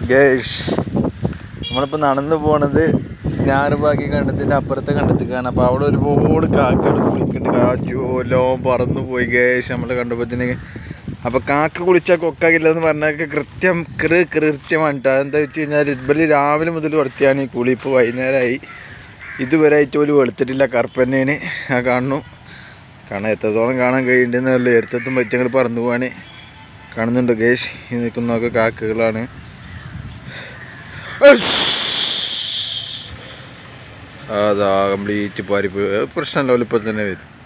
ഗേഷ് നമ്മളിപ്പോൾ നടന്നു പോണത് ഞാറുബാക്കി കണ്ടത്തിൻ്റെ അപ്പുറത്തെ കണ്ടത്തിക്കാണ് അപ്പോൾ അവിടെ ഒരുപാട് കാക്കകൾ കുളിക്കുന്നുണ്ട് കാറ്റോ എല്ലാം പറന്നു പോയി ഗേഷ് നമ്മൾ കണ്ടപ്പോഴത്തേന് അപ്പോൾ കാക്ക കുളിച്ചാൽ കൊക്കാകില്ല എന്ന് പറഞ്ഞാൽ കൃത്യം കൃ കൃത്യമാണ് കേട്ടോ എന്താ വെച്ച് കഴിഞ്ഞാൽ ഇബല് രാവിലെ മുതൽ വർത്തിയാണ് ഈ കുളി ഇപ്പോൾ വൈകുന്നേരമായി ഇതുവരെ ആയിട്ട് പോലും വെളുത്തിട്ടില്ല കറുപ്പന്നേന് ആ കാണുന്നു കാണാൻ എത്രത്തോളം കാണാൻ കഴിയുന്നുണ്ടെന്നല്ലോ എടുത്തെത്തും പറ്റങ്ങൾ പറന്നു പോവാണ് കാണുന്നുണ്ട് ഗേഷ് ഈ നിൽക്കുന്നതൊക്കെ കാക്കകളാണ് അശ്ശ്. അതാ കംപ്ലീറ്റ് പാരിപ്പോയി പ്രശ്നമല്ല ഇപ്പം തന്നെ വരും